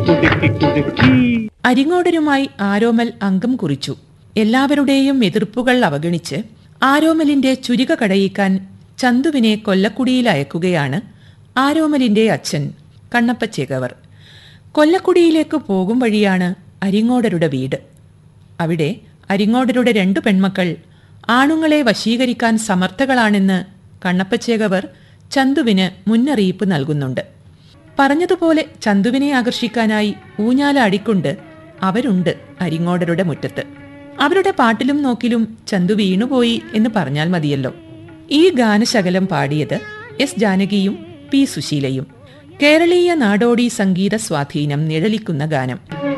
കുടുക്കി കുടുക്കി അരിങ്ങോടരുമായി ആരോമൽ അംഗം കുറിച്ചു എല്ലാവരുടെയും എതിർപ്പുകൾ അവഗണിച്ച് ആരോമലിന്റെ ചുരിക കടയിക്കാൻ ചന്തുവിനെ കൊല്ലക്കുടിയിൽ അയക്കുകയാണ് ആരോമലിന്റെ അച്ഛൻ കണ്ണപ്പച്ചേകവർ കൊല്ലക്കുടിയിലേക്ക് പോകും വഴിയാണ് അരിങ്ങോടരുടെ വീട് അവിടെ അരിങ്ങോടരുടെ രണ്ടു പെൺമക്കൾ ആണുങ്ങളെ വശീകരിക്കാൻ സമർത്ഥകളാണെന്ന് കണ്ണപ്പച്ചേകവർ ചന്തുവിന് മുന്നറിയിപ്പ് നൽകുന്നുണ്ട് പറഞ്ഞതുപോലെ ചന്തുവിനെ ആകർഷിക്കാനായി ഊഞ്ഞാലാടിക്കൊണ്ട് അവരുണ്ട് അരിങ്ങോടരുടെ മുറ്റത്ത് അവരുടെ പാട്ടിലും നോക്കിലും ചന്തു വീണുപോയി എന്ന് പറഞ്ഞാൽ മതിയല്ലോ ഈ ഗാനശകലം പാടിയത് എസ് ജാനകിയും പി സുശീലയും കേരളീയ നാടോടി സംഗീത സ്വാധീനം നിഴലിക്കുന്ന ഗാനം